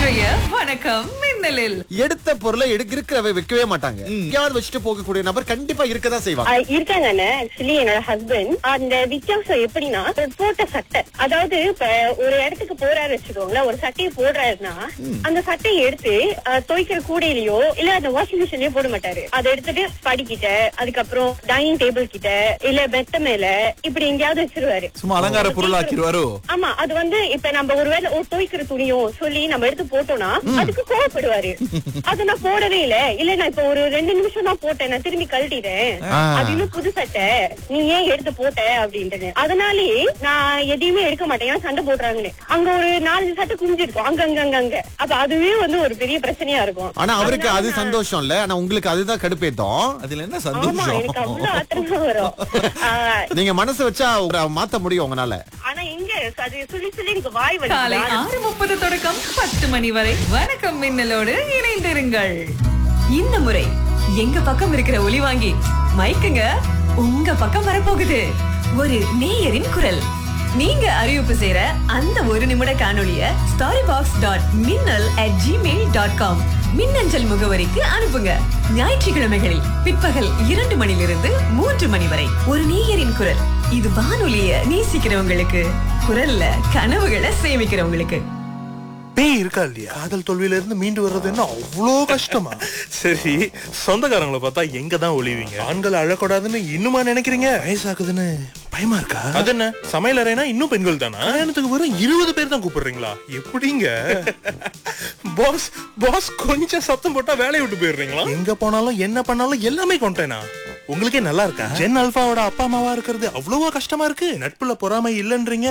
இன்றைய வணக்கம் மின்னலில் எடுத்த பொருளை எடுக்க இருக்கிறவ வைக்கவே மாட்டாங்க எங்கேயாவது வச்சுட்டு போகக்கூடிய நபர் கண்டிப்பா இருக்கதான் செய்வாங்க ஆஹ் இருக்காங்கண்ணே ஆக்சுவலி என்னோட ஹஸ்பண்ட் அந்த வித்தியாசம் எப்படின்னா ஒரு போட்ட சட்டை அதாவது இப்ப ஒரு இடத்துக்கு போறாரு வச்சுக்கோங்களேன் ஒரு சட்டையை போடுறாருன்னா அந்த சட்டையை எடுத்து ஆஹ், துவைக்கிற கூடையிலயோ இல்ல அந்த வாஷிங் மிஷின்லயோ போட மாட்டாரு அதை எடுத்துட்டு படிக்கிட்ட அதுக்கப்புறம் டைனிங் டேபிள் கிட்ட இல்ல பெத்த மேல இப்படி எங்கேயாவது வச்சிருவாரு சும்மா அலங்கார பொருளாக்கிடுவாரோ ஆமா அது வந்து இப்ப நம்ம ஒருவேளை ஒரு துவைக்கிற துணியோ சொல்லி நம்ம எடுத்து போட்டோம்னா அதுக்கு கோவப்படுவாரு அது நான் போடவே இல்ல இல்ல நான் இப்ப ஒரு ரெண்டு நிமிஷம் தான் போட்டேன் நான் திரும்பி கழட்டிட்டேன் ஆ. அது இன்னும் புது சட்டை நீ ஏன் எடுத்து போட்ட அப்படின்ட்டு அதனாலே நான் எதையுமே எடுக்க மாட்டேன் ஏன்னா சண்டை போடுறாங்கன்னு அங்க ஒரு நாலஞ்சு சட்டை குஞ்சிருக்கும் அங்க அங்க அங்க அங்க அப்ப அதுவே வந்து ஒரு பெரிய பிரச்சனையா இருக்கும் ஆனா அவருக்கு அதனால அது நான்- சந்தோஷம் இல்ல ஆனா உங்களுக்கு அதுதான் கடுப்பேத்தம் அதுல என்ன ஆமா சந்தோஷம் எனக்கு அவ்வளவு ஆத்திரமா வரும் ஆஹ், நீங்க மனசு வச்சா அவரை மாத்த முடியும் உங்களால ஆனா எங்க அது சொல்லி சொல்லி எனக்கு வாய் காலை வலி ஆறு முப்பது தொடக்கம் பத்து மணி வரை வணக்கம் மின்னலோடு இணைந்திருங்கள் இந்த முறை எங்க பக்கம் இருக்கிற ஒலி வாங்கி மைக்குங்க உங்க பக்கம் வரப்போகுது ஒரு நேயரின் குரல் நீங்க அறிவிப்பு செய்யற அந்த ஒரு நிமிட காணொளிய story box dot Minnal at Gmail dot com மின்னஞ்சல் முகவரிக்கு அனுப்புங்க ஞாயிற்றுக்கிழமைகளில் பிற்பகல் இரண்டு மணிலிருந்து மூன்று மணி வரை ஒரு நேயரின் குரல் இது வானொலிய நேசிக்கிறவங்களுக்கு குரல்ல கனவுகளை சேமிக்கிறவங்களுக்கு பேய் இருக்கா இல்லையா காதல் தோல்வியில இருந்து மீண்டு வர்றது என்ன அவ்வளோ கஷ்டமா சரி சொந்தக்காரங்களை பார்த்தா எங்க தான் ஒளிவீங்க ஆண்கள் அழக்கூடாதுன்னு இன்னுமா நினைக்கிறீங்க வயசாகுதுன்னு பயமா இருக்கா அது என்ன சமையல் அறைனா இன்னும் பெண்கள் தானா கல்யாணத்துக்கு வெறும் இருபது பேர் தான் கூப்பிடுறீங்களா எப்படிங்க பாஸ் பாஸ் கொஞ்சம் சத்தம் போட்டா வேலையை விட்டு போயிடுறீங்களா எங்க போனாலும் என்ன பண்ணாலும் எல்லாமே கொண்டேனா உங்களுக்கே நல்லா இருக்கா ஜென் அல்பாவோட அப்பா அம்மாவா இருக்கிறது அவ்வளவோ கஷ்டமா இருக்கு நட்புல பொறாமை இல்லைன்றீங்க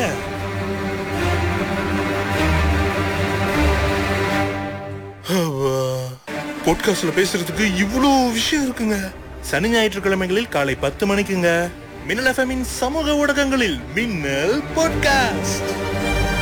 பாட்காஸ்ட்ல பேசுறதுக்கு இவ்வளோ விஷயம் இருக்குங்க சனி ஞாயிற்றுக்கிழமைகளில் காலை பத்து மணிக்குங்க மின்னல் எஃப்எம்மின் சமூக ஊடகங்களில் மின்னல் பாட்காஸ்ட்